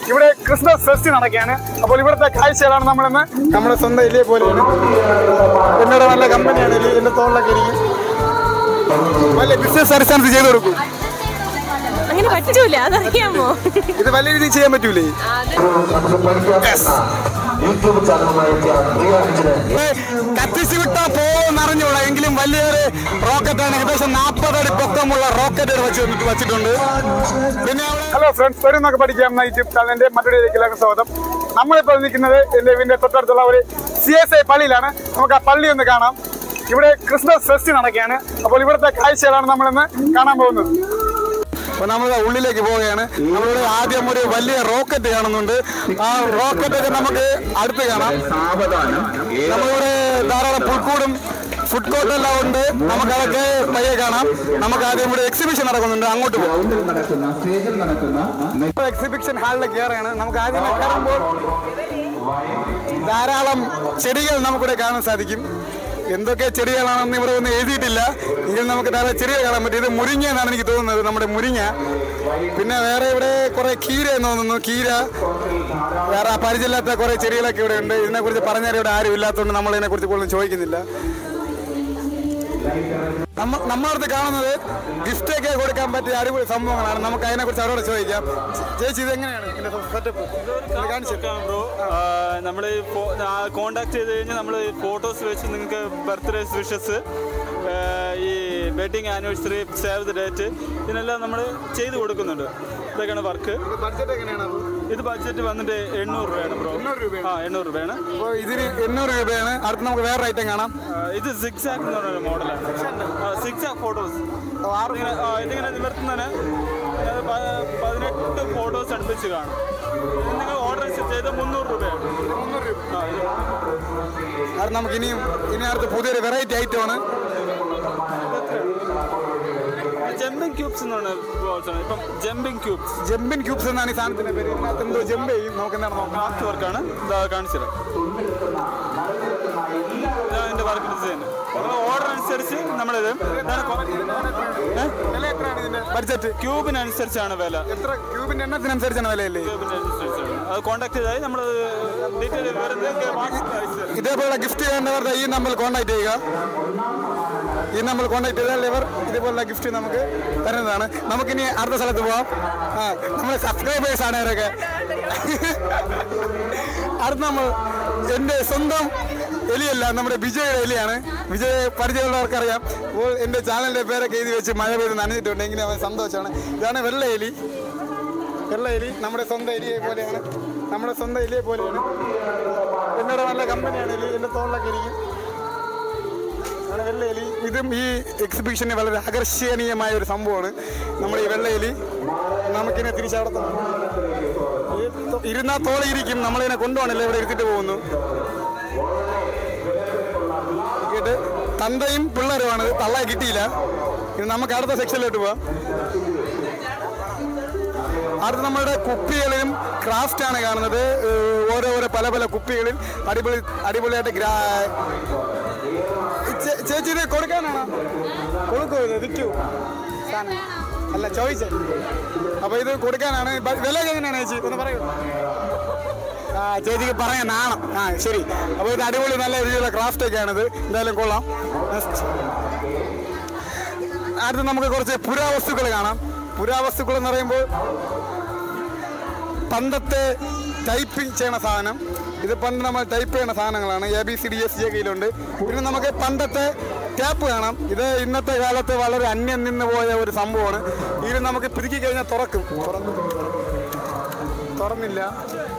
ഇവിടെ Christmas fest നടക്കുകയാണ് അപ്പോൾ ഇവിടുത്തെ കാഴ്ചകളാണ് നമ്മളിന്ന് നമ്മുടെ സ്വന്തം എലിയെ പോലെയാണ് എന്നോട് നല്ല കമ്പനിയാണ് എലി എന്റെ തോളിലൊക്കെ ഇരിക്കും വലിയ ബിസിനസ് അടിസ്ഥാനത്ത് ചെയ്തു കൊടുക്കും അങ്ങനെ പറ്റൂല അതറിയാമോ ഇത് വലിയ രീതിയിൽ ചെയ്യാൻ പറ്റൂലേ യൂട്യൂബ് ചാനലുമായി പ്രിയാഞ്ചിന് കത്തിച്ചു വിട്ടാ പോന്നറിഞ്ഞൂടാ എങ്കിലും വലിയൊരു റോക്കറ്റാണ് ഏകദേശം നാൽപ്പത് അടി പൊക്കമുള്ള റോക്കറ്റ് വെച്ച് വെച്ചിട്ടുണ്ട് പിന്നെ ഹലോ ഫ്രണ്ട്സ് വരുന്നൊക്കെ പഠിക്കാം എന്ന യൂട്യൂബ് ചാനലിന്റെ മറ്റൊരു എല്ലാവർക്കും സ്വാഗതം നമ്മളിപ്പോൾ നിൽക്കുന്നത് എന്റെ വീടിന്റെ തൊട്ടടുത്തുള്ള ഒരു സി എസ് ഐ പള്ളിയിലാണ് നമുക്ക് ആ പള്ളി ഒന്ന് കാണാം ഇവിടെ ക്രിസ്മസ് ഫെസ്റ്റ് നടക്കുകയാണ് അപ്പോൾ ഇവിടുത്തെ കാഴ്ചകളാണ് നമ്മളിന്ന് കാണാൻ പോകുന്നത് അപ്പൊ നമ്മൾ ഉള്ളിലേക്ക് പോവുകയാണ് നമ്മളിവിടെ ആദ്യം ഒരു വലിയ റോക്കറ്റ് കാണുന്നുണ്ട് ആ റോക്കറ്റ് ഒക്കെ നമുക്ക് അടുത്ത് കാണാം നമ്മളിവിടെ ധാരാളം പുൽക്കൂടും ഫുഡ് കോർട്ട് എല്ലാം ഉണ്ട് നമുക്ക് അതൊക്കെ പയ്യെ കാണാം നമുക്ക് ആദ്യം ഇവിടെ എക്സിബിഷൻ നടക്കുന്നുണ്ട് അങ്ങോട്ട് പോകും എക്സിബിഷൻ ഹാളിലേക്ക് കയറുകയാണ് നമുക്ക് ആദ്യം കയറുമ്പോൾ ധാരാളം ചെടികൾ നമുക്കിവിടെ കാണാൻ സാധിക്കും എന്തൊക്കെ ചെടികളാണെന്ന് ഇവിടെ ഒന്നും എഴുതിയിട്ടില്ല എങ്കിലും നമുക്ക് ധാരാളം ചെടികൾ കാണാൻ പറ്റും ഇത് മുരിങ്ങ എന്നാണ് എനിക്ക് തോന്നുന്നത് നമ്മുടെ മുരിങ്ങ പിന്നെ വേറെ ഇവിടെ കുറെ കീര എന്ന് തോന്നുന്നു കീര വേറെ പരിചയമില്ലാത്ത കുറെ ചെടികളൊക്കെ ഇവിടെ ഉണ്ട് ഇതിനെക്കുറിച്ച് പറഞ്ഞാൽ ഇവിടെ ആരും ഇല്ലാത്തതുകൊണ്ട് നമ്മൾ ഇതിനെക്കുറിച്ച് കൂടുതൽ ചോദിക്കുന്നില്ല നമ്മ നമ്മളടുത്ത് കാണുന്നത് ഗിഫ്റ്റ് ഒക്കെ കൊടുക്കാൻ പറ്റിയ അടിപൊളി സംഭവങ്ങളാണ് നമുക്ക് അതിനെക്കുറിച്ച് അവരോട് ചോദിക്കാം ചേച്ചി ഇത് എങ്ങനെയാണ് ഇതിന്റെ സെറ്റപ്പ് കാണിച്ചു ബ്രോ നമ്മൾ കോണ്ടാക്ട് ചെയ്ത് കഴിഞ്ഞാൽ നമ്മൾ ഫോട്ടോസ് വെച്ച് നിങ്ങൾക്ക് ബർത്ത്ഡേ വിഷസ് ഈ wedding anniversary save the date ഇതിനെല്ലാം നമ്മൾ ചെയ്ത് കൊടുക്കുന്നുണ്ട് ഇതൊക്കെയാണ് വർക്ക് ബഡ്ജറ്റ് എങ്ങനെയാണ് ഇത് ബഡ്ജറ്റ് വന്നിട്ട് എണ്ണൂറ് രൂപയാണ് ബ്രോ ആ എണ്ണൂറ് രൂപയാണ് അപ്പോൾ ഇതിന് എണ്ണൂറ് രൂപയാണ് അടുത്ത് നമുക്ക് വേറെ ഐറ്റം കാണാം ആ, ഇത് സിക്സ് ആക്ക് എന്ന് പറയുന്ന മോഡലാണ് സിക്സ് ആക്ക് ഫോട്ടോസ് ഇങ്ങനെ ആ, ഇതിങ്ങനെ നിവർത്തുന്നതിന് അത് പ- പതിനെട്ട് ഫോട്ടോസ് അടുപ്പിച്ച് കാണും ഇത് നിങ്ങൾ ഓർഡർ ചെയ്ത് മുന്നൂറ് രൂപയാണ് ആ, ഇത് കാരണം നമുക്ക് ഇനിയും ഇനി അടുത്ത് പുതിയൊരു വെറൈറ്റി ഐറ്റമാണ് ജമ്പിങ് ക്യൂബ്സ് എന്നാണ് balls ആണ്. ഇപ്പം ജമ്പിങ് ക്യൂബ്സ് ജമ്പിൻ ക്യൂബ്സ് എന്നാണ് ഈ സാധനത്തിന്റെ പേര് ഇതിനകത്ത് എന്തോ ജമ്പ് ചെയ്യും നമുക്ക് എന്താണ് നോക്കാം ക്രാഫ്റ്റ് വർക്കാണ് ഇതാ കാണിച്ചത് ഇതാണ് എൻ്റെ വർക്ക് ഡിസൈൻ നമ്മൾ ഓർഡർ അനുസരിച്ച് നമ്മളിത് ഇതാണ് കൊ- ഏ? വില എത്രയാണ് ഇതിന്റെ ബഡ്ജറ്റ് ക്യൂബിനനുസരിച്ചാണ് വില എത്ര ക്യൂബിന്റെ എണ്ണത്തിനനുസരിച്ചാണ് വിലയല്ലേ ക്യൂബിനനുസരിച്ചാണ് അത് കോൺടാക്ട് ചെയ്താൽ നമ്മൾ ഡീറ്റെയിൽ വിവരം വാട്സപ്പ് അയച്ചു തരും ഇതേപോലെ ഗിഫ്റ്റ് വേണ്ടവരുടെ ഈ നമ്പറിൽ കോൺടാക്ട് ചെയ്യുക ഈ നമ്പർ കോൺടാക്ട് ചെയ്താൽ ഇവർ ഇതേപോലുള്ള ഗിഫ്റ്റ് നമുക്ക് തരുന്നതാണ് നമുക്കിനി അടുത്ത സ്ഥലത്ത് പോവാം ആ നമ്മുടെ സബ്സ്ക്രൈബേഴ്സ് ആണ് ഇവരൊക്കെ അടുത്ത നമ്മൾ എൻ്റെ സ്വന്തം എലിയല്ല നമ്മുടെ വിജയുടെ എലിയാണ് വിജയ് പരിചയമുള്ളവർക്ക് അറിയാം അപ്പോൾ എൻ്റെ ചാനലിൻ്റെ പേരൊക്കെ എഴുതി വെച്ച് മഴ പെയ്ത് നനഞ്ഞിട്ടുണ്ട് എങ്കിലും അവൻ സന്തോഷമാണ് ഇതാണ് വെള്ള എലി വെള്ള എലി നമ്മുടെ സ്വന്തം എലിയെ പോലെയാണ് നമ്മുടെ സ്വന്തം എലിയെ പോലെയാണ് എന്നോട് നല്ല കമ്പനിയാണ് എലി എൻ്റെ തോളിലൊക്കെ ഇരിക്കും ആണ് വെള്ള എലി ഇതും ഈ എക്സിബിഷന് വളരെ ആകർഷണീയമായ ഒരു സംഭവമാണ് നമ്മുടെ ഈ വെള്ള എലി നമുക്കിനെ തിരിച്ചടത്തണം ഇരുന്നാ തോളി ഇരിക്കും നമ്മളിതിനെ കൊണ്ടുപോകണില്ല ഇവിടെ എടുത്തിട്ട് പോകുന്നു കേട്ട് തന്തയും പിള്ളേരുമാണ് തള്ളയെ കിട്ടിയില്ല ഇത് നമുക്ക് അടുത്ത സെക്ഷനിലോട്ട് പോവാം അടുത്ത് നമ്മളുടെ കുപ്പികളിലും ക്രാഫ്റ്റ് ആണ് കാണുന്നത് ഏഹ് ഓരോ ഓരോ പല പല കുപ്പികളിൽ അടിപൊളി അടിപൊളിയായിട്ട് ഗ്രാ ചേ- ചേച്ചി ഇത് കൊടുക്കാനാണോ കൊടുക്കൂ ഇത് വിൽക്കൂ സാധനം അല്ല ചോദിച്ചേ അപ്പൊ ഇത് കൊടുക്കാനാണ് ബ- വില എങ്ങനെയാണ് ചേച്ചി ഒന്ന് പറയൂ ആ ചേച്ചിക്ക് പറയാൻ നാണം ആ ശരി അപ്പോൾ ഇത് അടിപൊളി നല്ല രീതിയിലുള്ള ക്രാഫ്റ്റ് ഒക്കെയാണിത് എന്തായാലും കൊള്ളാം Next. അടുത്ത് നമുക്ക് കുറച്ച് പുരാവസ്തുക്കൾ കാണാം പുരാവസ്തുക്കൾ എന്ന് പറയുമ്പോൾ പണ്ടത്തെ ടൈപ്പിംഗ് ചെയ്യണ സാധനം ഇത് പണ്ട് നമ്മൾ ടൈപ്പ് ചെയ്യണ സാധനങ്ങളാണ് A B C D S G കയ്യിലുണ്ട് പിന്നെ നമുക്ക് പണ്ടത്തെ ടാപ്പ് കാണാം ഇത് ഇന്നത്തെ കാലത്ത് വളരെ അന്യം നിന്ന് പോയ ഒരു സംഭവമാണ് ഇത് നമുക്ക് പിതുക്കി കഴിഞ്ഞാൽ തുറക്കും തുറന്നു തുറന്നില്ല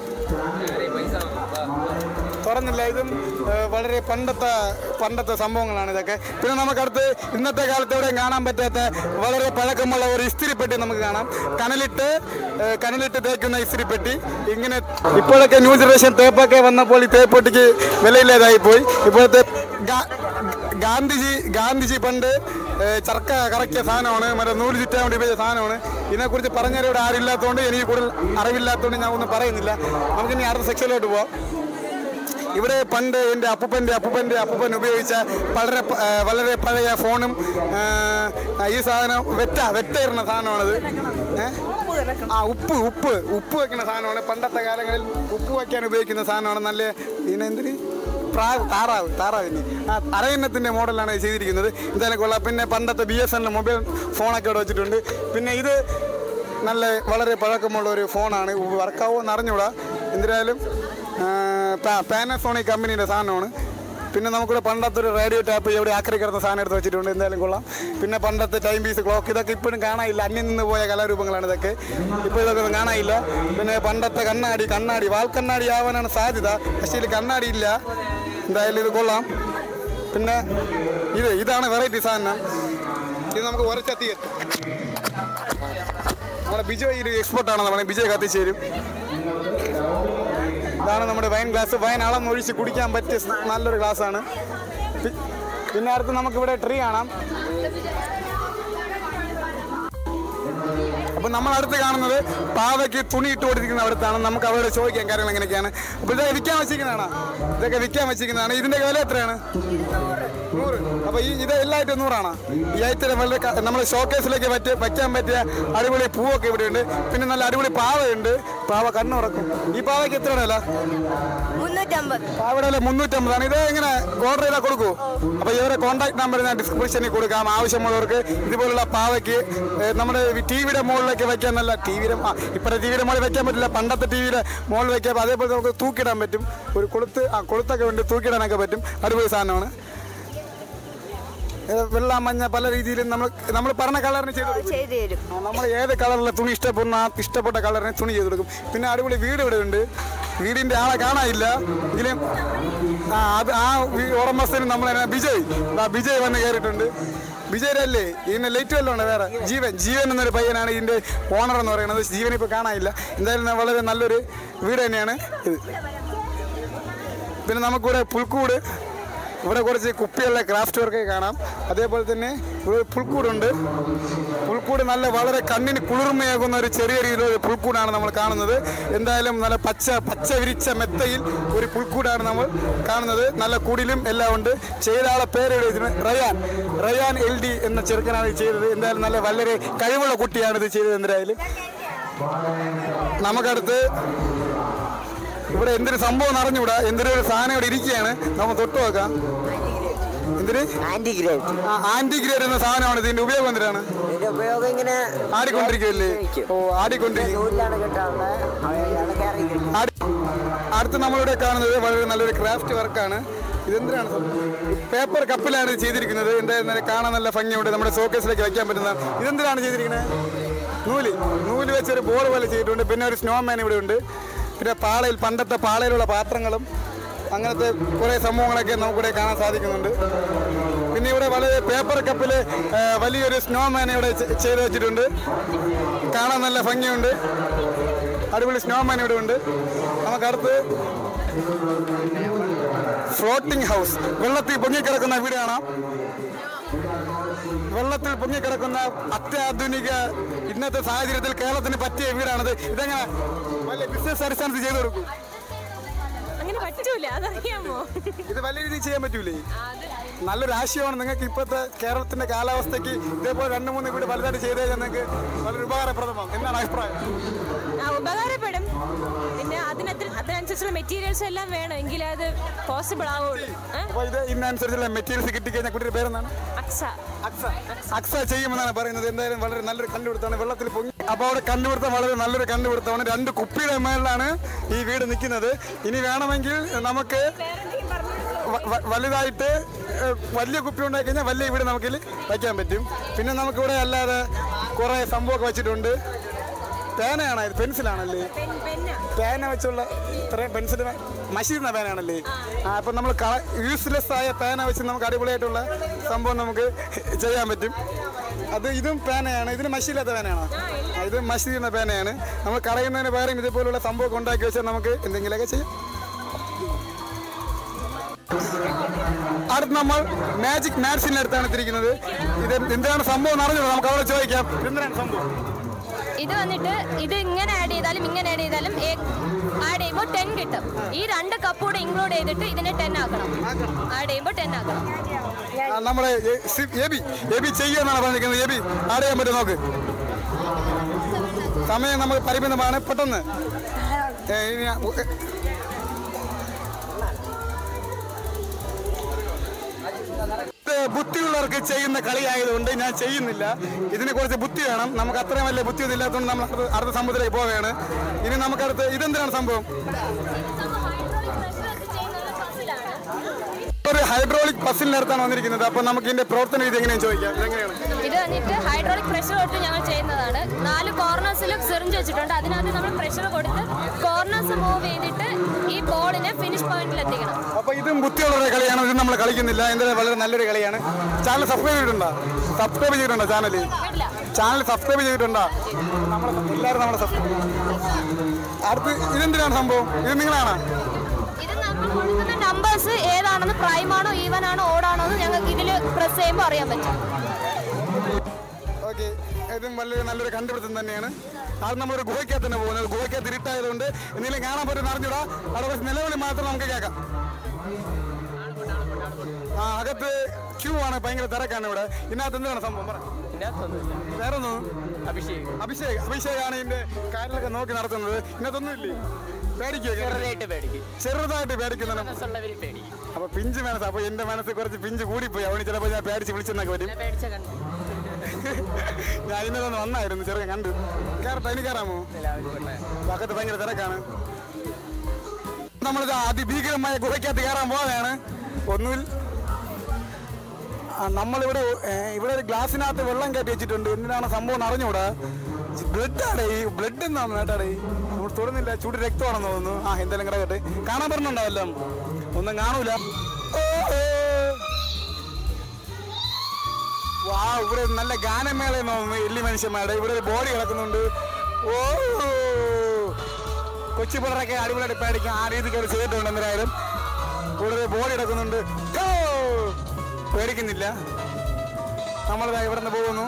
തുറന്നില്ല ഇതും ഏഹ്, വളരെ പണ്ടത്തെ പണ്ടത്തെ സംഭവങ്ങളാണ് ഇതൊക്കെ പിന്നെ നമുക്കടുത്ത് ഇന്നത്തെ കാലത്ത് എവിടെയും കാണാൻ പറ്റാത്ത വളരെ പഴക്കമുള്ള ഒരു ഇസ്തിരിപ്പെട്ടി നമുക്ക് കാണാം കനലിട്ട് ഏഹ്, കനലിട്ട് തേക്കുന്ന ഇസ്തിരിപ്പെട്ടി ഇങ്ങനെ ഇപ്പോഴൊക്കെ ന്യൂ ജനറേഷൻ തേപ്പൊക്കെ വന്നപ്പോൾ ഈ തേപ്പൊട്ടിക്ക് വിലയില്ലാതായി പോയി ഇപ്പോഴത്തെ ഗാ- ഗാന്ധിജി ഗാന്ധിജി പണ്ട് ഏഹ്, ചർക്ക കറക്കിയ സാധനമാണ് മറ്റേ നൂല് ചുറ്റാൻ വേണ്ടി ഉപയോഗിച്ച സാധനമാണ് ഇതിനെക്കുറിച്ച് പറഞ്ഞാൽ ഇവിടെ ആരില്ലാത്തതുകൊണ്ട് എനിക്ക് കൂടുതൽ അറിവില്ലാത്തതുകൊണ്ട് ഞാൻ ഒന്നും പറയുന്നില്ല നമുക്കിനി അടുത്ത സെക്ഷനിലോട്ട് പോവാം ഇവിടെ പണ്ട് എൻ്റെ അപ്പൂപ്പൻ്റെ അപ്പൂപ്പൻ്റെ അപ്പൂപ്പൻ ഉപയോഗിച്ച വളരെ പ- ആ, വളരെ പഴയ ഫോണും ആ, ഈ സാധനം വെറ്റ വെറ്റ ഇടുന്ന സാധനമാണിത് ഏ? ആ ഉപ്പ് ഉപ്പ് ഉപ്പ് വെക്കുന്ന സാധനമാണ് പണ്ടത്തെ കാലങ്ങളിൽ ഉപ്പ് വയ്ക്കാൻ ഉപയോഗിക്കുന്ന സാധനമാണ് നല്ല ഇതിനെന്തിന് പ്രാവ് താറാവ് താറാവിന് ആ അരയന്നത്തിൻ്റെ മോഡലാണ് ഇത് ചെയ്തിരിക്കുന്നത് എന്തായാലും കൊള്ളാം പിന്നെ പണ്ടത്തെ ബി എസ് എൻ മൊബൈൽ ഫോണൊക്കെ ഇവിടെ വെച്ചിട്ടുണ്ട് പിന്നെ ഇത് നല്ല വളരെ പഴക്കമുള്ള ഒരു ഫോണാണ് വർക്കാവോ എന്ന് അറിഞ്ഞൂടാ എന്തിനായാലും പാനസോണിക് കമ്പനിയുടെ സാധനമാണ് പിന്നെ നമുക്കിവിടെ പണ്ടത്തെ ഒരു റേഡിയോ ടാപ്പ് ഇവിടെ ആക്രി കിടന്ന സാധനം എടുത്ത് വെച്ചിട്ടുണ്ട് എന്തായാലും കൊള്ളാം പിന്നെ പണ്ടത്തെ ടൈം പീസ് ക്ലോക്ക് ഇതൊക്കെ ഇപ്പോഴും കാണാനില്ല അന്യം നിന്ന് പോയ കലാരൂപങ്ങളാണ് ഇതൊക്കെ ഇപ്പോൾ ഇതൊക്കെ ഒന്നും കാണാനില്ല പിന്നെ പണ്ടത്തെ കണ്ണാടി കണ്ണാടി വാൽ കണ്ണാടി ആവാനാണ് സാധ്യത പക്ഷേ ഇതിൽ കണ്ണാടി ഇല്ല എന്തായാലും ഇത് കൊള്ളാം പിന്നെ ഇത് ഇതാണ് വെറൈറ്റി സാധനം ഇത് നമുക്ക് ഉരച്ചെത്തി നമ്മുടെ ബിജോയ് ഒരു എക്സ്പോർട്ടാണ് നമ്മുടെ ബിജയ് കത്തിച്ച് തരും ഇതാണ് നമ്മുടെ വൈൻ ഗ്ലാസ് വൈൻ അളന്നൊഴിച്ച് കുടിക്കാൻ പറ്റിയ സ് നല്ലൊരു ഗ്ലാസ്സാണ് പി- പിന്നെ അടുത്ത് നമുക്കിവിടെ ട്രീ കാണാം അപ്പൊ നമ്മൾ അടുത്ത് കാണുന്നത് പാവയ്ക്ക് തുണി ഇട്ട് കൊടുത്തിരിക്കുന്ന അടുത്താണ് നമുക്ക് അവരോട് ചോദിക്കാൻ കാര്യങ്ങൾ എങ്ങനെയൊക്കെയാണ് അപ്പൊ ഇതൊക്കെ വിൽക്കാൻ വെച്ചിരിക്കുന്നതാണ് ഇതൊക്കെ വിൽക്കാൻ വെച്ചിരിക്കുന്നതാണ് ഇതിന്റെ വില എത്രയാണ് നൂറ് അപ്പൊ ഈ ഇത് എല്ലായിട്ടും നൂറാണ് ഈ ഐറ്റം വളരെ നമ്മൾ ഷോക്കേസിലേക്ക് പറ്റിയ വയ്ക്കാൻ പറ്റിയ അടിപൊളി പൂവൊക്കെ ഇവിടെ ഉണ്ട് പിന്നെ നല്ല അടിപൊളി പാവയുണ്ട് പാവ കണ്ണുറക്കും ഈ പാവയ്ക്ക് എത്രയാണ് വില മുന്നൂറ്റമ്പത് പാവയുടെ വില മുന്നൂറ്റമ്പതാണ് ഇത് എങ്ങനെ ഓർഡർ ചെയ്താൽ കൊടുക്കൂ അപ്പൊ ഇവരെ കോൺടാക്ട് നമ്പർ ഞാൻ ഡിസ്ക്രിപ്ഷനിൽ കൊടുക്കാം ആവശ്യമുള്ളവർക്ക് ഇതുപോലുള്ള പാവയ്ക്ക് ഏഹ്, നമ്മുടെ ടി വിയുടെ മുകളിലൊക്കെ വെക്കാൻ നല്ല ടി വിയുടെ ഇപ്പോഴത്തെ ടി വിയുടെ മുകളിൽ വെക്കാൻ പറ്റില്ല പണ്ടത്തെ ടി വിയുടെ മുകളിൽ വെക്കാം അപ്പൊ അതേപോലെ നമുക്ക് തൂക്കിടാൻ പറ്റും ഒരു കൊളുത്ത് ആ കൊളുത്തൊക്കെ ഉണ്ട് തൂക്കിടാനൊക്കെ പറ്റും അടിപൊളി സാധനമാണ് ഇത് വെള്ള മഞ്ഞ പല രീതിയിലും നമ്മൾ നമ്മൾ പറഞ്ഞ കളറിന് ചെയ്ത് കൊടുക്കും. ചെയ്തു തരും ആ, നമ്മൾ ഏത് കളറിലെ തുണി ഇഷ്ടപ്പെടുന്ന ആ ഇഷ്ടപ്പെട്ട കളറിന് തുണി ചെയ്ത് കൊടുക്കും പിന്നെ അടിപൊളി വീട് ഇവിടെ ഉണ്ട് വീടിന്റെ ആളെ കാണാനില്ല എങ്കിലും ആ അത് ആ വീ- ഉടമസ്ഥന് നമ്മൾ ബിജയ് ആ ബിജയ് വന്ന് കയറിയിട്ടുണ്ട് വിജയരല്ലേ ഇതിന്റെ ലേറ്റ് വല്ലതും ഉണ്ട് വേറെ ജീവൻ ജീവൻ എന്നൊരു പയ്യനാണ് ഇതിന്റെ ഓണർ എന്ന് പറയുന്നത് ജീവൻ ഇപ്പോൾ കാണാനില്ല എന്തായാലും വളരെ നല്ലൊരു വീട് തന്നെയാണ് ഇത് പിന്നെ നമുക്കിവിടെ പുൽക്കൂട് ഇവിടെ കുറച്ച് കുപ്പികളുടെ ക്രാഫ്റ്റ് വർക്ക് കാണാം അതേപോലെ തന്നെ ഇവിടെ ഒരു പുൽക്കൂടുണ്ട് പുൽക്കൂട് നല്ല വളരെ കണ്ണിന് കുളിർമയാകുന്ന ഒരു ചെറിയ രീതിയിലുള്ള ഒരു പുൽക്കൂടാണ് നമ്മൾ കാണുന്നത് എന്തായാലും നല്ല പച്ച പച്ച വിരിച്ച മെത്തയിൽ ഒരു പുൽക്കൂടാണ് നമ്മൾ കാണുന്നത് നല്ല കുടിലും എല്ലാം ഉണ്ട് ചെയ്ത ആളെ പേര് എഴുതിയിട്ടുണ്ട് റയാൻ റയാൻ എൽ ഡി എന്ന ചെറുക്കനാണ് ഇത് ചെയ്തത് എന്തായാലും നല്ല വളരെ കഴിവുള്ള കുട്ടിയാണ് ഇത് ചെയ്തത് എന്തായാലും നമുക്കടുത്ത് ഇവിടെ എന്തൊരു സംഭവം അറിഞ്ഞൂടാ എന്തൊരു ഒരു സാധനം ഇവിടെ ഇരിക്കുകയാണ് നമുക്ക് തൊട്ട് നോക്കാം എന്തിന് ആന്റി ഗ്രേഡ് ആ ആന്റി ഗ്രേഡ് എന്ന സാധനമാണ് ഇതിന്റെ ഉപയോഗം എന്തിനാണ് ഇതിന്റെ ഉപയോഗം ഇങ്ങനെ ആടിക്കൊണ്ടിരിക്കുകയല്ലേ ഓ ആടിക്കൊണ്ടിരിക്കും നൂലിലാണ് കിട്ടാറുള്ളത് അയാളെ കയറി കിട്ടും ആടി- അടുത്ത് നമ്മളിവിടെ കാണുന്നത് വളരെ നല്ലൊരു ക്രാഫ്റ്റ് വർക്കാണ് ഇതെന്തിനാണ് പേപ്പർ കപ്പിലാണ് ഇത് ചെയ്തിരിക്കുന്നത് എന്തായാലും കാണാൻ നല്ല ഭംഗിയുണ്ട് നമ്മുടെ ഷോക്കേസിലേക്ക് വെക്കാൻ പറ്റുന്ന ഇതെന്തിനാണ് ചെയ്തിരിക്കുന്നത് നൂല് നൂല് വെച്ചൊരു ബോൾ പോലെ ചെയ്തിട്ടുണ്ട് പിന്നെ ഒരു സ്നോമാൻ ഇവിടെ ഉണ്ട് പിന്നെ പാളയിൽ പണ്ടത്തെ പാളയിലുള്ള പാത്രങ്ങളും അങ്ങനത്തെ കുറേ സംഭവങ്ങളൊക്കെ നമുക്കിവിടെ കാണാൻ സാധിക്കുന്നുണ്ട് പിന്നെ ഇവിടെ വളരെ പേപ്പർ കപ്പിൽ വലിയൊരു സ്നോമാൻ ഇവിടെ ചെ- ചെയ്ത് വെച്ചിട്ടുണ്ട് കാണാൻ നല്ല ഭംഗിയുണ്ട് അടിപൊളി സ്നോമാൻ ഇവിടെ ഉണ്ട് നമുക്കടുത്ത് ഫ്ലോട്ടിംഗ് ഹൗസ് വെള്ളത്തിൽ പൊങ്ങിക്കിടക്കുന്ന വീട് കാണാം വെള്ളത്തിൽ പൊങ്ങിക്കിടക്കുന്ന അത്യാധുനിക ഇന്നത്തെ സാഹചര്യത്തിൽ കേരളത്തിന് പറ്റിയ വീടാണിത് ഇതെങ്ങനെ വലിയ ബിസിനസ് അടിസ്ഥാനത്തിൽ ചെയ്തു കൊടുക്കും അങ്ങനെ പറ്റൂല അതറിയാമോ ഇത് വലിയ രീതിയിൽ ചെയ്യാൻ പറ്റൂലേ നല്ലൊരു ആശയമാണ് നിങ്ങൾക്ക് ഇപ്പോഴത്തെ കേരളത്തിന്റെ കാലാവസ്ഥയ്ക്ക് ഇതേപോലെ രണ്ട് മൂന്ന് വീട് വലുതായിട്ട് ചെയ്ത് കഴിഞ്ഞാൽ നിങ്ങൾക്ക് വളരെ ഉപകാരപ്രദമാണ് എന്നാണ് അഭിപ്രായം ആ ഉപകാരപ്പെടും പിന്നെ അതിനത്ര അതിനനുസരിച്ചുള്ള മെറ്റീരിയൽസ് എല്ലാം വേണം എങ്കിലേ അത് പോസിബിൾ ആവുള്ളൂ ഏ? അപ്പോൾ ഇത് ഇന്നനുസരിച്ചുള്ള മെറ്റീരിയൽസ് കിട്ടിക്കഴിഞ്ഞാൽ കുട്ടിയുടെ പേരെന്താണ് അക്സ അക്സ അക്സ ചെയ്യുമെന്നാണ് പറയുന്നത് എന്തായാലും വളരെ നല്ലൊരു കണ്ടുപിടുത്തമാണ് വെള്ളത്തിൽ പൊങ്ങി അപ്പോൾ അവിടെ കണ്ടുപിടുത്തം വളരെ നല്ലൊരു കണ്ടുപിടുത്തമാണ് രണ്ട് കുപ്പിയുടെ മേളിലാണ് ഈ വീട് നിൽക്കുന്നത് ഇനി വേണമെങ്കിൽ നമുക്ക് വ- വ- വലുതായിട്ട് ഏഹ്, വലിയ കുപ്പി ഉണ്ടാക്കി കഴിഞ്ഞാൽ വലിയ വീട് നമുക്കിൽ വയ്ക്കാൻ പറ്റും പിന്നെ നമുക്കിവിടെ അല്ലാതെ കുറേ സംഭവമൊക്കെ വെച്ചിട്ടുണ്ട് പേനയാണോ ഇത് പെൻസിലാണല്ലേ പെൻ- പെന്ന. പേന വെച്ചുള്ള ഇത്രയും പെൻസിൽ മഷിയുന്ന പേനയാണല്ലേ ആ അപ്പം നമ്മൾ യൂസ്ലെസ് ആയ പേന വെച്ച് നമുക്ക് അടിപൊളിയായിട്ടുള്ള സംഭവം നമുക്ക് ചെയ്യാൻ പറ്റും അത് ഇതും പേനയാണ് ഇതിന് മഷിയില്ലാത്ത പേനയാണോ ആ, ഇത് മഷി ചെയ്യുന്ന പേനയാണ് നമ്മൾ കളയുന്നതിന് പകരം ഇതുപോലുള്ള സംഭവം ഉണ്ടാക്കി വെച്ചാൽ നമുക്ക് എന്തെങ്കിലുമൊക്കെ ചെയ്യാം അടുത്ത് നമ്മൾ മാജിക് മാത്സിന്റെ അടുത്താണ് എത്തിയിരിക്കുന്നത് ഇത് എന്താണ് സംഭവം എന്ന് അറിഞ്ഞോ നമുക്ക് അവിടെ ചോദിക്കാം എന്തിനാണ് സംഭവം ഇത് വന്നിട്ട് ഇത് ഇങ്ങനെ ആഡ് ചെയ്താലും ഇങ്ങനെ ആഡ് ചെയ്താലും ആഡ് ചെയ്യുമ്പോൾ ടെൻ കിട്ടും ഈ രണ്ട് കപ്പ് കൂടെ ഇൻക്ലൂഡ് ചെയ്തിട്ട് ഇതിനെ ടെൻ ആക്കണം ആഡ് ചെയ്യുമ്പോൾ ടെൻ ആക്കണം ആ, നമ്മുടെ എ- സി- എബി എബി ചെയ്യുമെന്നാണ് പറഞ്ഞിരിക്കുന്നത് എബി ആഡ് ചെയ്യാൻ പറ്റും നോക്ക് സമയം നമുക്ക് പരിമിതമാണ് പെട്ടെന്ന് ഏ, ഇനി ഞാൻ- ഉ- എ- ഇത് ബുദ്ധിയുള്ളവർക്ക് ചെയ്യുന്ന കളിയായതുകൊണ്ട് ഞാൻ ചെയ്യുന്നില്ല ഇതിനെ കുറിച്ച് ബുദ്ധി വേണം നമുക്ക് അത്രയും വലിയ ബുദ്ധിയൊന്നും ഇല്ലാത്തതുകൊണ്ട് നമ്മൾ അടുത്ത- അടുത്ത സംഭവത്തിലേക്ക് പോവുകയാണ് ഇനി നമുക്കടുത്ത് ഇതെന്തിനാണ് സംഭവം ഒരു ഹൈഡ്രോളിക് പസിലിനടുത്താണ് വന്നിരിക്കുന്നത് അപ്പൊ നമുക്ക് ഇതിന്റെ പ്രവർത്തന രീതി എങ്ങനെയാണ് ചോദിക്കാം ഇതെങ്ങനെയാണ് ഇത് വന്നിട്ട് ഹൈഡ്രോളിക് പ്രഷർ കൊടുത്ത് ഞങ്ങൾ ചെയ്യുന്നതാണ് നാല് കോർണേഴ്സിൽ സിറിഞ്ച് വെച്ചിട്ടുണ്ട് അതിനകത്ത് നമ്മൾ പ്രഷർ കൊടുത്ത് കോർണേഴ്സ് മൂവ് ചെയ്തിട്ട് ഈ ബോളിനെ ഫിനിഷ് പോയിന്റിൽ എത്തിക്കണം അപ്പൊ ഇതും ബുദ്ധിയുള്ളവരുടെ കളിയാണ് ഇത് നമ്മൾ കളിക്കുന്നില്ല എന്തായാലും വളരെ നല്ലൊരു കളിയാണ് ചാനൽ സബ്സ്ക്രൈബ് ചെയ്തിട്ടുണ്ടോ സബ്സ്ക്രൈബ് ചെയ്തിട്ടുണ്ടോ ചാനൽ ഇല്ല ചാനൽ സബ്സ്ക്രൈബ് ചെയ്തിട്ടുണ്ടോ നമ്മളെ എല്ലാവരും നമ്മളെ സബ്സ്ക്രൈബ് അടുത്ത് ഇതെന്തിനാണ് സംഭവം ഇത് നിങ്ങളാണ് ഇത് നമ്മൾ കൊടുക്കുന്ന നമ്പേഴ്സ് ഏതാണെന്ന് പ്രൈം ആണോ ഈവൻ ആണോ ഓടാണോ എന്ന് ഞങ്ങൾക്ക് ഇതിൽ പ്രസ് ചെയ്യുമ്പോൾ അറിയാൻ പറ്റും ഓക്കെ ഇതും വലിയ നല്ലൊരു കണ്ടുപിടുത്തം തന്നെയാണ് അത് നമ്മളൊരു ഗുഹയ്ക്കകത്ത് തന്നെ പോകുന്നത് ഗുഹയ്ക്കകത്ത് ഇരുട്ടായതുകൊണ്ട് എന്തെങ്കിലും കാണാൻ പറ്റുന്ന അറിഞ്ഞൂടാ അവിടെ കുറച്ച് നിലവിളി മാത്രം നമുക്ക് കേൾക്കാം ആ അകത്ത് ക്യൂ ആണ് ഭയങ്കര തിരക്കാണ് ഇവിടെ ഇതിനകത്ത് എന്താണ് സംഭവം പറ വേറെ ഒന്നും അഭിഷേക് അഭിഷേക് അഭിഷേകാണ് ഇതിന്റെ കാര്യങ്ങളൊക്കെ നോക്കി നടത്തുന്നത് ഇതിനകത്തൊന്നും ഇല്ലേ പേടിക്കോ ചെറുതായിട്ട് പേടിക്കും ചെറുതായിട്ട് പേടിക്കുന്നതാണ് മനസ്സുള്ളവര് പേടിക്കും അപ്പൊ പിഞ്ച് മനസ്സ് അപ്പൊ എന്റെ മനസ്സ് കുറച്ച് പിഞ്ച് കൂടിപ്പോയി അവന് ചിലപ്പോ ഞാൻ പേടിച്ച് വിളിച്ചെന്നൊക്കെ വരും പേടിച്ച കണ്ടു ഞാൻ ഇന്നലെ വന്നായിരുന്നു ചെറുക്കൻ കണ്ടു കയറട്ടെ എനിക്ക് കയറാമോ പക്കത്ത് ഭയങ്കര തിരക്കാണ് നമ്മളിത് അതിഭീകരമായ ഗുഹയ്ക്കകത്ത് കയറാൻ പോവുകയാണ് ഒന്നുമിൽ ആ, നമ്മളിവിടെ ഏ, ഇവിടെ ഒരു ഗ്ലാസ്സിനകത്ത് വെള്ളം കയറ്റി വെച്ചിട്ടുണ്ട് എന്തിനാണ് സംഭവം എന്ന് അറിഞ്ഞൂടാ ബ്ലഡാണ് ഈ ബ്ലഡ് എന്നാണ് കേട്ടാടേ നമ്മൾ തൊടുന്നില്ല ചൂട് രക്തമാണെന്ന് തോന്നുന്നു ആ എന്തെങ്കിലും കിടക്കട്ടെ കാണാൻ പറഞ്ഞുണ്ടോ എല്ലാം ഒന്നും കാണൂല ഓ, ഓ. വാ ഇവിടെ നല്ല ഗാനമേള തോന്നുന്നു എല്ലി മനുഷ്യന്മാരുടെ ഇവിടെ ഒരു ബോഡി കിടക്കുന്നുണ്ട് ഓ കൊച്ചു പിള്ളേരൊക്കെ അടിപൊളിയായിട്ട് പേടിക്കും ആ രീതിക്ക് അവർ ചെയ്തിട്ടുണ്ട് എന്തായാലും ഇവിടെ ഒരു ബോഡി കിടക്കുന്നുണ്ട് ഓ! പേടിക്കുന്നില്ല നമ്മളിതാ ഇവിടെ നിന്ന് പോകുന്നു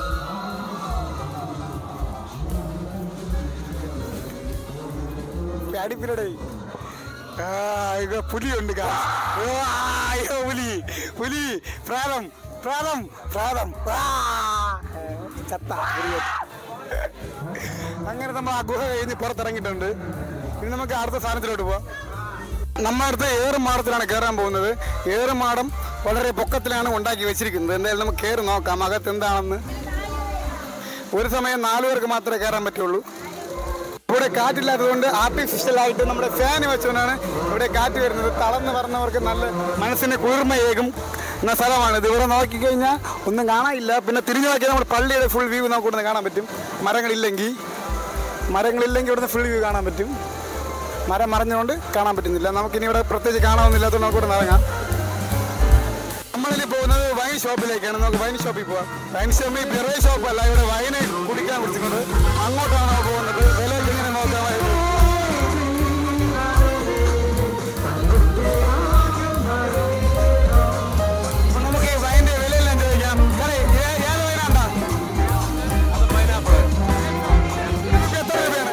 പേടിപ്പിലടേ ആ ഇവ പുലിയുണ്ട് കാ. ഓ, ആ, അയ്യോ പുലി പുലി പ്രാതം പ്രാതം പ്രാതം ആ, ചത്ത പുലിയെ. അങ്ങനെ നമ്മൾ ആ ഗുഹ കഴിഞ്ഞ് പുറത്തിറങ്ങിയിട്ടുണ്ട് ഇനി നമുക്ക് അടുത്ത സ്ഥാനത്തിലോട്ട് പോവാം നമ്മുടെ അടുത്ത് ഏറുമാടത്തിലാണ് കയറാൻ പോകുന്നത് ഏറുമാടം വളരെ പൊക്കത്തിലാണ് ഉണ്ടാക്കി വെച്ചിരിക്കുന്നത് എന്തായാലും നമുക്ക് കയറി നോക്കാം അകത്ത് എന്താണെന്ന് ഒരു സമയം നാലു പേർക്ക് മാത്രമേ കയറാൻ പറ്റുള്ളൂ ഇവിടെ കാറ്റില്ലാത്തതുകൊണ്ട് ആർട്ടിഫിഷ്യൽ ആയിട്ട് നമ്മുടെ ഫാൻ വെച്ചുകൊണ്ടാണ് ഇവിടെ കാറ്റ് വരുന്നത് തളർന്ന് പറഞ്ഞവർക്ക് നല്ല മനസ്സിന് കുളിർമയേകും എന്ന സ്ഥലമാണിത് ഇവിടെ നോക്കിക്കഴിഞ്ഞാൽ ഒന്നും കാണാനില്ല പിന്നെ തിരിഞ്ഞു നോക്കിയാൽ നമ്മുടെ പള്ളിയുടെ ഫുൾ വ്യൂ നമുക്ക് ഇവിടുന്ന് കാണാൻ പറ്റും മരങ്ങളില്ലെങ്കിൽ മരങ്ങളില്ലെങ്കിൽ ഇവിടുന്ന് ഫുൾ വ്യൂ കാണാൻ പറ്റും മരം മറഞ്ഞുകൊണ്ട് കാണാൻ പറ്റുന്നില്ല നമുക്കിനി ഇവിടെ പ്രത്യേകിച്ച് കാണാവുന്നില്ലാത്തതുകൊണ്ട് നമുക്ക് ഇവിടെ ഇറങ്ങാം നമ്മളിനി പോകുന്നത് വൈൻ ഷോപ്പിലേക്കാണ് നമുക്ക് വൈൻ ഷോപ്പിൽ പോവാം വൈൻ ഷോപ്പിൽ ചെറിയ ഷോപ്പല്ല ഇവിടെ വൈന് കുടിക്കാൻ കുടിച്ചിട്ടുണ്ട് അങ്ങോട്ടാണ് നമ്മൾ പോകുന്നത് വിലയൊക്കെ ഇങ്ങനെ നോക്കാമായിരുന്നു അപ്പൊ നമുക്ക് ഈ വൈൻ്റെ വിലയെല്ലാം ചോദിക്കാം സാറേ, ഏ- ഏത് വൈനാണ്ടാ? ഇത് എത്ര രൂപയാണ്?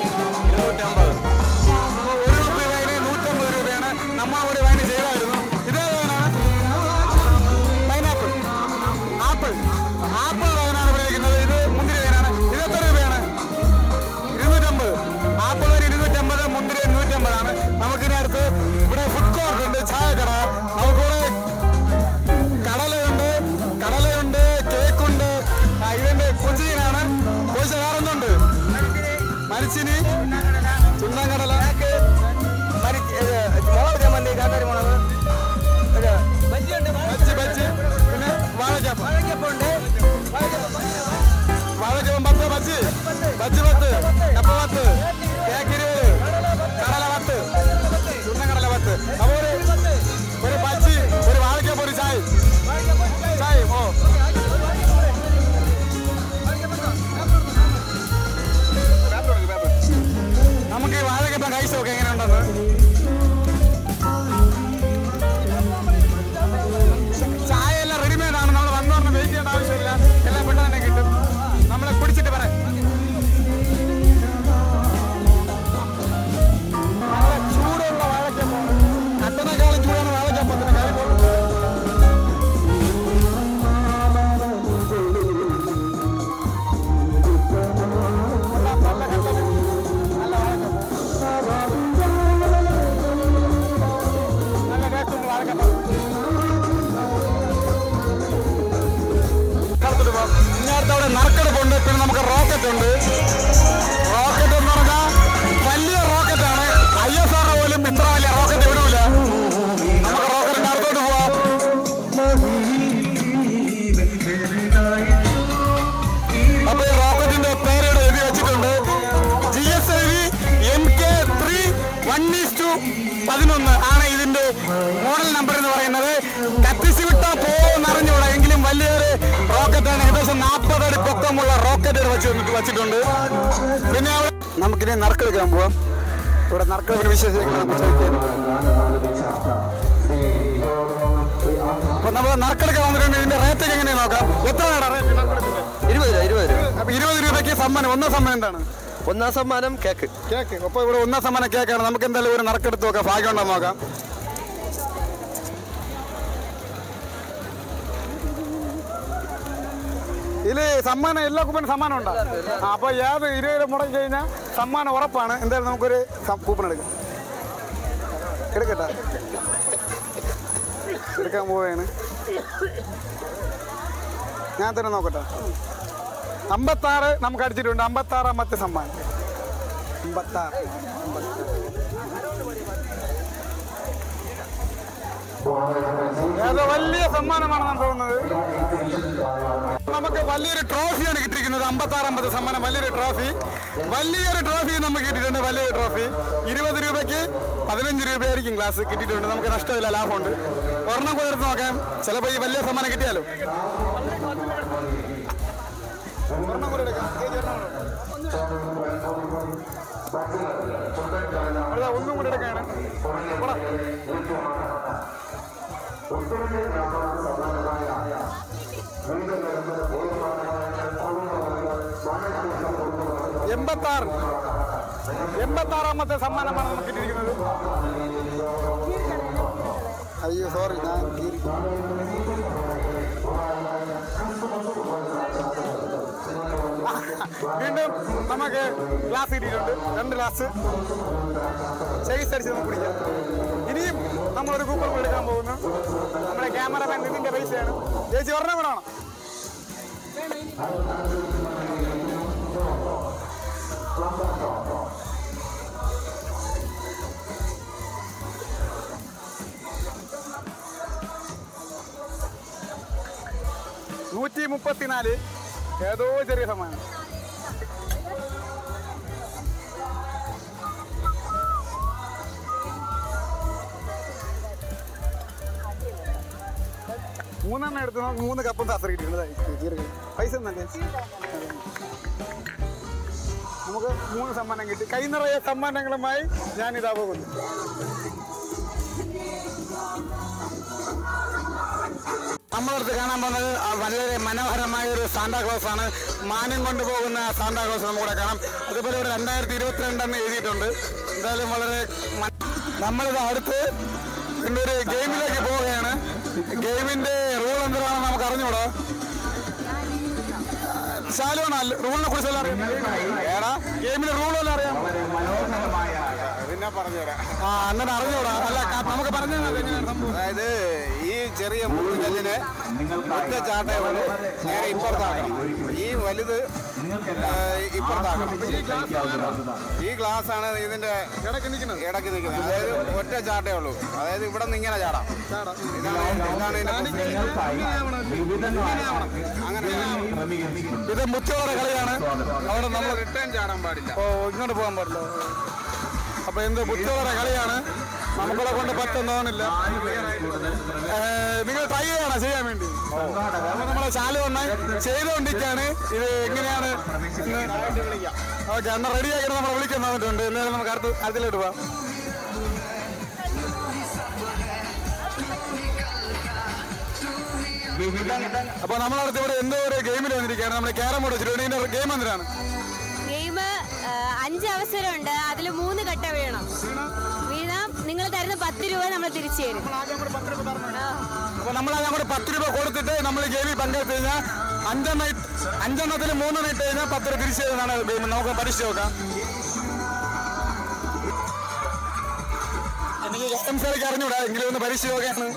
അപ്പൊ ഒരു കുപ്പി വൈന് നൂറ്റമ്പത് രൂപയാണ് നമ്മൾ ഒരു വൈന് ചെയ്തായിരുന്നു ഇതേ വൈനാണ് പൈനാപ്പിൾ ആപ്പിൾ ആപ്പിൾ വൈനാണ് ഇവിടെ ഇരിക്കുന്നത് ഇത് മുന്തിരി വൈനാണ് ഇത് എത്ര രൂപയാണ് ഇരുന്നൂറ്റമ്പത് വെച്ചിട്ടുണ്ട് റോക്കറ്റ് എന്ന് പറഞ്ഞാൽ വലിയ റോക്കറ്റാണ് ഐ എസ് ആർ പോലും ഇത്ര വലിയ റോക്കറ്റ് വിടൂല നമുക്ക് റോക്കറ്റിന്റെ അടുത്തോട്ട് പോവാം അപ്പൊ ഈ റോക്കറ്റിന്റെ പേരോട് എഴുതി വെച്ചിട്ടുണ്ട് G S L V M K three one is to പതിനൊന്ന് ആണ് ഇതിന്റെ മോഡൽ നമ്പർ എന്ന് പറയുന്നത് കത്തിച്ച് വിട്ടാ പോകുന്നറിഞ്ഞൂടാ എങ്കിലും വലിയൊരു റോക്കറ്റാണ് ഏകദേശം നാൽപ്പത് അടി പൊക്കമുള്ള റോക്കറ്റ് വെച്ച് വെച്ചിട്ടുണ്ട് പിന്നെ അവിടെ നമുക്കിനി നറുക്കെടുക്കാൻ പോവാം ഇവിടെ നറുക്കെടുപ്പിന് വിശേഷിക്കുന്ന നമുക്ക് ചോദിക്കാം അപ്പൊ നമ്മൾ നറുക്കെടുക്കാൻ വന്നിട്ടുണ്ട് ഇതിന്റെ റേറ്റ് എങ്ങനെയാ നോക്കാം എത്രയാണ് റേറ്റ് നറുക്കെടുപ്പിന്റെ ഇരുപത് രൂപ ഇരുപത് രൂപ അപ്പൊ ഇരുപത് രൂപയ്ക്ക് സമ്മാനം ഒന്നാം സമ്മാനം എന്താണ് ഒന്നാം സമ്മാനം കേക്ക് കേക്ക് അപ്പൊ ഇവിടെ ഒന്നാം സമ്മാനം കേക്കാണ് നമുക്ക് എന്തായാലും ഒരു നറുക്കെടുത്ത് നോക്കാം ഭാഗ്യം ഉണ്ടോ നോക്കാം ഇതില് സമ്മാനം എല്ലാ കൂപ്പനും സമ്മാനം ഉണ്ടോ ആ, അപ്പൊ ഏത് ഇരുപത് രൂപ മുടക്കി കഴിഞ്ഞാൽ സമ്മാനം ഉറപ്പാണ് എന്തായാലും നമുക്കൊരു സം- കൂപ്പൺ എടുക്കാം എടുക്കട്ടെ എടുക്കാൻ പോവുകയാണ് ഞാൻ തന്നെ നോക്കട്ടെ അമ്പത്താറ് നമുക്ക് അടിച്ചിട്ടുണ്ട് അമ്പത്താറാമത്തെ സമ്മാനം അമ്പത്താറ് ഏതോ വലിയ സമ്മാനമാണെന്നാണ് തോന്നുന്നത് നമുക്ക് വലിയൊരു ട്രോഫിയാണ് കിട്ടിയിരിക്കുന്നത് അമ്പത്താറാമത്തെ സമ്മാനം വലിയൊരു ട്രോഫി വലിയൊരു ട്രോഫി നമുക്ക് കിട്ടിയിട്ടുണ്ട് വലിയൊരു ട്രോഫി ഇരുപത് രൂപയ്ക്ക് പതിനഞ്ച് രൂപയായിരിക്കും ക്ലാസ് കിട്ടിയിട്ടുണ്ട് നമുക്ക് നഷ്ടമില്ല ലാഭമുണ്ട് ഒരെണ്ണം കൂടെ എടുത്ത് നോക്കാം ചിലപ്പോൾ ഈ വലിയ സമ്മാനം കിട്ടിയാലോ ഒരെണ്ണം കൂടെ എടുക്കാം ചേച്ചി ഒരെണ്ണം കൂടെ അതാ, ഒന്നും കൂടെ എടുക്കാണ് പോടാ. എൺപത്താറ് എൺപത്താറാമത്തെ സമ്മാനമാണ് നമുക്ക് കിട്ടിയിരിക്കുന്നത് അയ്യോ സോറി ഞാൻ കീറി. വീണ്ടും നമുക്ക് ഗ്ലാസ് കിട്ടിയിട്ടുണ്ട് രണ്ട് ഗ്ലാസ് സൈസ് അടിച്ച് നമുക്ക് കുടിക്കാം ഇനിയും നമ്മളൊരു കൂപ്പൺ കൂടി എടുക്കാൻ പോകുന്നു നമ്മുടെ ക്യാമറമാൻ നിതിന്റെ പൈസയാണ് ചേച്ചി ഒരെണ്ണം കൂടെ വേണം നൂറ്റി മുപ്പത്തിനാല് ഏതോ ചെറിയ സമ്മാനം മൂന്നെണ്ണം എടുത്ത് നോക്ക് മൂന്ന് കപ്പും സാസർ കിട്ടിയിട്ടുണ്ട് പൈസ ഒന്നല്ലേ നമുക്ക് മൂന്ന് സമ്മാനം കിട്ടി കൈ നിറയെ സമ്മാനങ്ങളുമായി ഞാൻ ഇതാ പോകുന്നു നമ്മളടുത്ത് കാണാൻ പോകുന്നത് ആ വളരെ മനോഹരമായ ഒരു സാന്താക്ലോസ് ആണ് മാനം കൊണ്ടുപോകുന്ന സാന്താക്ലോസ് നമുക്കിവിടെ കാണാം അതുപോലെ ഇവിടെ രണ്ടായിരത്തി ഇരുപത്തിരണ്ടെന്ന് എഴുതിയിട്ടുണ്ട് എന്തായാലും വളരെ മ- നമ്മളിത് അടുത്ത് ഇതിന്റെ ഒരു ഗെയിമിലേക്ക് പോവുകയാണ് ഗെയിമിന്റെ റൂൾ എന്താണെന്ന് നമുക്ക് അറിഞ്ഞൂടാ ശാലുവാണ് റൂളിനെ കുറിച്ച് എല്ലാം അറിയാം ഏടാ ഗെയിമിന്റെ റൂൾ എല്ലാം അറിയാം പിന്നെ പറഞ്ഞുതരാം ആ അന്നേരം അറിഞ്ഞൂടാ അല്ല ക- നമുക്ക് പറഞ്ഞു എങ്ങനെയാണ് സംഭവം അതായത് ഈ ചെറിയ മുള്ളുകല്ലിന് ഒറ്റ ചാട്ടയാണ് നേരെ ഇപ്പുറത്താക്കണം ഈ വലുത് ആ, ഇപ്പുറത്താക്കണം ഈ ഗ്ലാസ് ആണ് ഇതിന്റെ ഇടയ്ക്ക് നിൽക്കുന്നത് ഇടയ്ക്ക് നിൽക്കുന്നത് അതായത് ഒറ്റ ചാട്ടേ ഉള്ളൂ അതായത് ഇവിടെ നിന്ന് ഇങ്ങനെ ചാടാം ഇതാണ് ഇതാണ് ഇതിന്റെ അങ്ങനെ ഇത് മുച്ചോറ കളിയാണ് അവിടെ നമ്മൾ റിട്ടേൺ ചാടാൻ പാടില്ല ഓ ഇങ്ങോട്ട് പോകാൻ പാടില്ല അപ്പൊ എന്ത് ബുദ്ധിയോടെ കളിയാണ് നമുക്കളെ കൊണ്ട് പറ്റുന്നോന്നില്ല നിങ്ങൾ ട്രൈ ചെയ്യണം ചെയ്യാൻ വേണ്ടി അപ്പൊ നമ്മളെ ശാല ഒന്ന് ചെയ്തുകൊണ്ടിരിക്കുകയാണ് ഇത് എങ്ങനെയാണ് ഓക്കെ അന്ന് റെഡിയാക്കി നമ്മൾ വിളിക്കാൻ വന്നിട്ടുണ്ട് എന്നാലും നമുക്ക് അടുത്ത് അടുത്തിലോട്ട് പോവാം അപ്പൊ നമ്മളടുത്ത് ഇവിടെ എന്തോ ഒരു ഗെയിമിൽ വന്നിരിക്കുകയാണ് നമ്മൾ ക്യാരം ബോർഡ് വെച്ചിട്ടുണ്ട് ഇതിന്റെ ഗെയിം എന്തിനാണ് ഗെയിം അഞ്ച് അവസരമുണ്ട് അതിൽ മൂന്ന് കട്ട വീണം വീണാം നിങ്ങൾ തരുന്ന പത്ത് രൂപ നമ്മൾ തിരിച്ചു തരും ആ. അപ്പൊ നമ്മൾ അതിനെ കൂടെ പത്ത് രൂപ കൊടുത്തിട്ട് നമ്മൾ ഗെയിമിൽ പങ്കെടുത്ത് കഴിഞ്ഞാൽ അഞ്ചെണ്ണ ഇട്ട്- അഞ്ചെണ്ണത്തിൽ മൂന്നെണ്ണം ഇട്ട് കഴിഞ്ഞാൽ പത്ത് രൂപ തിരിച്ചു തരുന്നതാണ് ഗെയിം നമുക്ക് പരീക്ഷിച്ച് നോക്കാം എനിക്ക് ഗെയിംസ് കളിക്ക് അറിഞ്ഞൂടാ എങ്കിലും ഒന്ന് പരീക്ഷിച്ച് നോക്കാണ്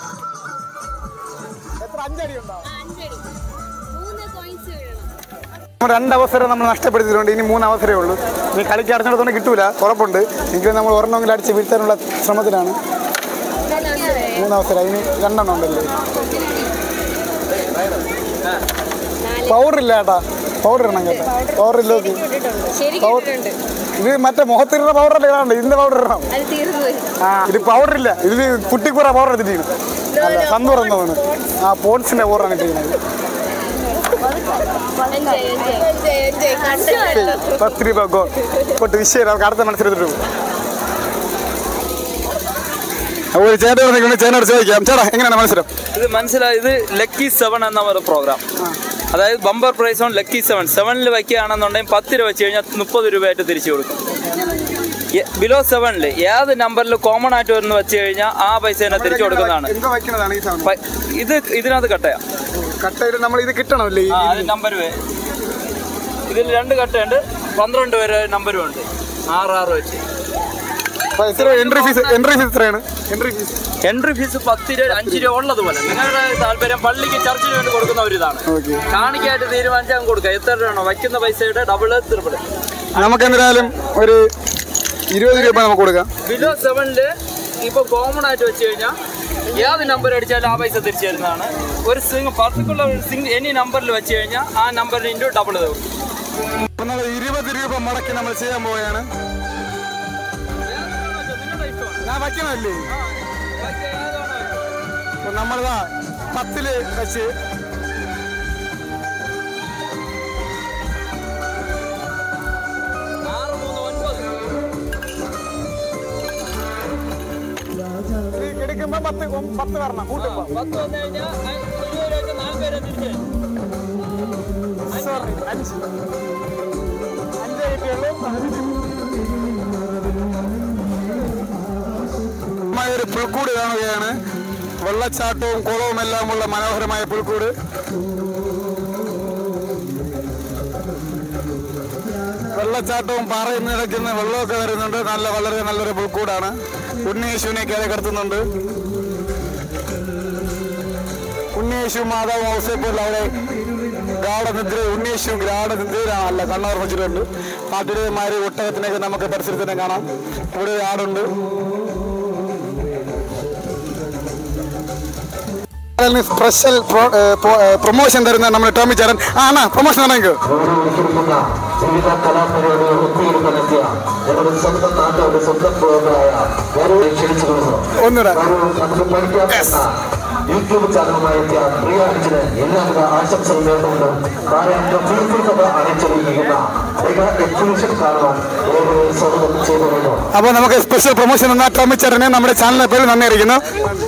എത്ര അഞ്ചടി ഉണ്ടോ ആ, അഞ്ചടി മൂന്ന് കോയിൻസ് വീഴണം നമ്മൾ രണ്ട് അവസരം നമ്മൾ നഷ്ടപ്പെടുത്തിയിട്ടുണ്ട് ഇനി മൂന്ന് അവസരമേ ഉള്ളൂ ഇനി കളിക്ക് അടച്ചിടത്തോണ്ട് കിട്ടൂല ഉറപ്പുണ്ട് എങ്കിലും നമ്മൾ ഒരെണ്ണമെങ്കിലും അടിച്ച് വീഴ്ത്താനുള്ള ശ്രമത്തിലാണ് മൂന്ന് അവസരം അതിന് രണ്ടെണ്ണം ഉണ്ടല്ലേ പൗഡർ ഇല്ല കേട്ടാ പൗഡർ ഇടണം കേട്ടോ പൗഡർ ഇല്ല നോക്ക്. ശരിക്കും ഇട്ടിട്ടുണ്ട് ഇത് മറ്റേ മുഖത്തിരുന്ന പൗഡർ അല്ലേ ഇടാണ്ട് ഇതിന്റെ പൗഡർ ഇടണം അത് തീർന്നു പോയി ആ ഇത് പൗഡർ ഇല്ല ഇതിൽ കുട്ടിക്കുറ പൗഡർ എടുത്തിട്ടാണ് അല്ല സന്തൂർ എന്ന് തോന്നുന്നു ആ പോൺസിന്റെ പൗഡറാണ് ഇട്ടിരിക്കുന്നത് എൻജോയ് എൻജോയ് എൻജോയ് കണ്ടു പത്ത് രൂപ ഗോ കൊട്ട് വിഷയം നമുക്ക് അടുത്ത മത്സരത്തിൽ പോകും അപ്പോൾ ഒരു ചേട്ടൻ നിൽക്കുന്നത് ചേട്ടനോട് ചോദിക്കാം ചേട്ടാ എങ്ങനെയാണ് മത്സരം ഇത് മനസ്സിലായി ഇത് ലക്കി സെവൻ എന്ന ഒരു പ്രോഗ്രാം അതായത് bumper prize on lucky seven സെവനിൽ വയ്ക്കുകയാണെന്നുണ്ടെങ്കിൽ പത്ത് രൂപ വെച്ച് കഴിഞ്ഞാൽ മുപ്പത് രൂപയായിട്ട് തിരിച്ചു കൊടുക്കും ബിലോ സെവനിൽ ഏത് നമ്പറിൽ കോമൺ ആയിട്ട് വരുന്ന വെച്ച് കഴിഞ്ഞാൽ ആ പൈസ തന്നെ തിരിച്ചു കൊടുക്കുന്നതാണ് എന്തോ വയ്ക്കുന്നതാണ് ഈ സാധനം പ- ഇത് ഇതിനകത്ത് കട്ടയാ കട്ടയിൽ നമ്മൾ ഇത് കിട്ടണമല്ലേ ഈ ആ അത് നമ്പർ ഇതിൽ രണ്ട് കട്ടയുണ്ട് പന്ത്രണ്ട് വരെ നമ്പരും ഉണ്ട് ആറ് ആറ് വെച്ച് അപ്പൊ എത്ര എൻട്രി ഫീസ് എൻട്രി ഫീസ് എത്രയാണ് എൻട്രി ഫീസ് എൻട്രി ഫീസ് പത്ത് രൂപ അഞ്ച് രൂപ ഉള്ളതുപോലെ നിങ്ങളുടെ താല്പര്യം പള്ളിക്ക് ചർച്ചിന് വേണ്ടി കൊടുക്കുന്ന ഒരു ഇതാണ് ഓക്കെ കാണിക്കായിട്ട് തീരുമാനിച്ചാൽ കൊടുക്കുക എത്ര രൂപയാണോ വയ്ക്കുന്ന പൈസയുടെ ഡബിള് ത്രിപിള് നമുക്ക് എന്തായാലും ഒരു ഇരുപത് രൂപ നമുക്ക് കൊടുക്കാം ബിലോ സെവനില് ഇപ്പൊ കോമൺ ആയിട്ട് വെച്ച് കഴിഞ്ഞാൽ ഏത് നമ്പർ അടിച്ചാലും ആ പൈസ തിരിച്ചു തരുന്നതാണ് ഒരു സിംഗ് പർട്ടിക്കുലർ സിംഗ് എനി നമ്പറിൽ വെച്ച് കഴിഞ്ഞാൽ ആ നമ്പറിന് ഇൻറ്റു ഡബിൾ തരും അപ്പൊ നമ്മൾ ഇരുപത് രൂപ മുടക്കി നമ്മൾ ചെയ്യാൻ പോവുകയാണ് ഞാൻ വയ്ക്കണമല്ലേ അപ്പൊ നമ്മളിതാ പത്തില് വെച്ച് ആറ് മൂന്ന് ഒൻപത് ഇത് എടുക്കുമ്പോ പത്ത് ഒം- പത്ത് വരണം കൂട്ടുമ്പോ പത്ത് വന്നു കഴിഞ്ഞാൽ ഇരുപത് രൂപ വെച്ച് നാല് പേരെ തിരിച്ചു തരും സോറി അഞ്ച് അഞ്ചേ കിട്ടിയുള്ളൂ മായ ഒരു പുൽക്കൂട് കാണുകയാണ് വെള്ളച്ചാട്ടവും കുളവും എല്ലാം ഉള്ള മനോഹരമായ പുൽക്കൂട് വെള്ളച്ചാട്ടവും പാറയും നിറയ്ക്കുന്ന വെള്ളമൊക്കെ വരുന്നുണ്ട് നല്ല വളരെ നല്ലൊരു പുൽക്കൂടാണ് ഉണ്ണിയേശുവിനെ കയറി കിടത്തുന്നുണ്ട് ഉണ്ണിയേശു മാതാവ് ഔസേപ്പോൾ അവിടെ ഗാഠനിദ്ര ഉണ്ണിയേശു ഗാഠനിദ്രയിലാണ് അല്ല കണ്ണോർമ്മിച്ചിട്ടുണ്ട് നാട്ടിലേമാര് ഒട്ടകത്തിനൊക്കെ നമുക്ക് പരിസരത്തിനെ കാണാം ഇവിടെ ഒരു ആടുണ്ട് സ്പെഷ്യൽ പ്രൊമോഷൻ തരുന്ന നമ്മുടെ ടോമി ചേരൻ ആ അണ്ണാ പ്രൊമോഷൻ ആണെങ്കിൽ ഓരോരുത്തർക്കുന്ന വിവിധ കലാപരിപാടികൾ ഒത്തുതീർപ്പാനെത്തിയ ഞങ്ങളുടെ സ്വന്തം നാട്ടുകാരുടെ സ്വന്തം പ്രോഗ്രായ ഓരോ ക്ഷണിച്ചു കൊടുക്കണം ഒന്നുകൂടെ ഒരു നമുക്ക് പഠിക്കാൻ പറ്റുന്ന യൂട്യൂബ് ചാനലുമായി എത്തിയ പ്രിയ അഞ്ചിന് എല്ലാവിധ ആശംസകൾ നേർന്നുകൊണ്ട് കാര്യം ഫീൽഡിൽ സഭ അണിച്ചൊരുങ്ങിയിരിക്കുന്ന മെഗാ എക്സിബിഷൻ കാണുവാൻ ഏവരെയും സ്വാഗതം ചെയ്തുകൊണ്ടു അപ്പോൾ നമുക്ക് സ്പെഷ്യൽ പ്രൊമോഷൻ എന്ന ടോമി ചേരനെ നമ്മുടെ ചാനലിനെ പേര് നന്ദി അറിയിക്കുന്നു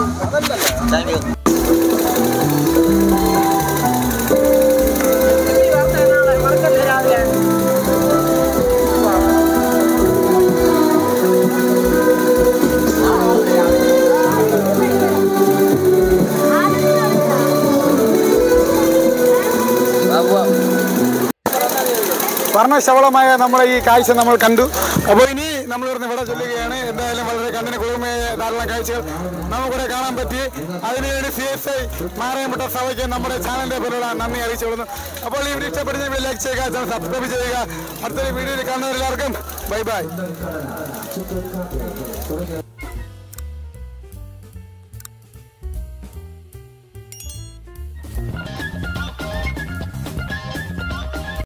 വർണ്ണശബളമായ നമ്മുടെ ഈ കാഴ്ച നമ്മൾ കണ്ടു അപ്പോൾ ഇനി നമ്മൾ ഇവിടുന്ന് ഇവിടെ ചൊല്ലുകയാണ് എന്തായാലും വളരെ കണ്ണിന് കുളിർമയായ ധാരാളം കാഴ്ചകൾ നമുക്കിവിടെ കാണാൻ പറ്റി അതിനുവേണ്ടി സി എസ് ഐ മാറയപ്പെട്ട സഭയ്ക്ക് നമ്മുടെ ചാനലിന്റെ പേരുള്ള നന്ദി അറിയിച്ചുകൊള്ളുന്നു അപ്പോൾ ഈ വീഡിയോ ഇഷ്ടപ്പെടുന്ന ലൈക്ക് ചെയ്യുക ചാനൽ സബ്സ്ക്രൈബ് ചെയ്യുക അടുത്തൊരു വീഡിയോയിൽ കാണുന്നവരെല്ലാവർക്കും ബൈ ബൈ